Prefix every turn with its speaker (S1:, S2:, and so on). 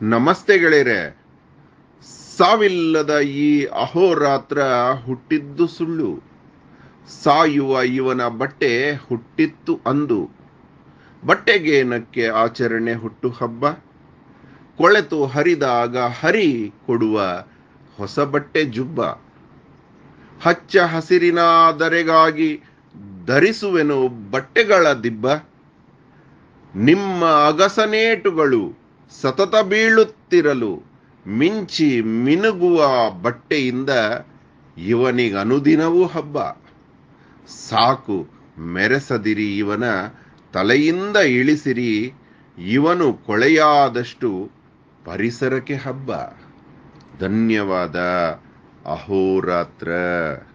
S1: ನಮಸ್ತೆ ಗೆಳೆಯರೆ ಸಾವಿಲ್ಲದ ಈ ಅಹೋರಾತ್ರ ಹುಟ್ಟಿದ್ದು ಸುಳ್ಳು ಸಾಯುವ ಇವನ ಬಟ್ಟೆ ಹುಟ್ಟಿತ್ತು ಅಂದು ಬಟ್ಟೆಗೇನಕ್ಕೆ ಆಚರಣೆ ಹುಟ್ಟು ಹಬ್ಬ ಕೊಳೆತು ಹರಿದಾಗ ಹರಿ ಕೊಡುವ ಹೊಸ ಬಟ್ಟೆ ಜುಬ್ಬ ಹಚ್ಚ ಹಸಿರಿನ ಧರೆಗಾಗಿ ಧರಿಸುವೆನು ಬಟ್ಟೆಗಳ ದಿಬ್ಬ ನಿಮ್ಮ ಅಗಸನೇಟುಗಳು ಸತತ ಬೀಳುತ್ತಿರಲು ಮಿಂಚಿ ಮಿನುಗುವ ಬಟ್ಟೆಯಿಂದ ಇವನಿಗೆ ಅನುದಿನವೂ ಹಬ್ಬ ಸಾಕು ಮೆರೆಸದಿರಿ ಇವನ ತಲೆಯಿಂದ ಇಳಿಸಿರಿ ಇವನು ಕೊಳೆಯಾದಷ್ಟು ಪರಿಸರಕ್ಕೆ ಹಬ್ಬ ಧನ್ಯವಾದ ಅಹೋರಾತ್ರ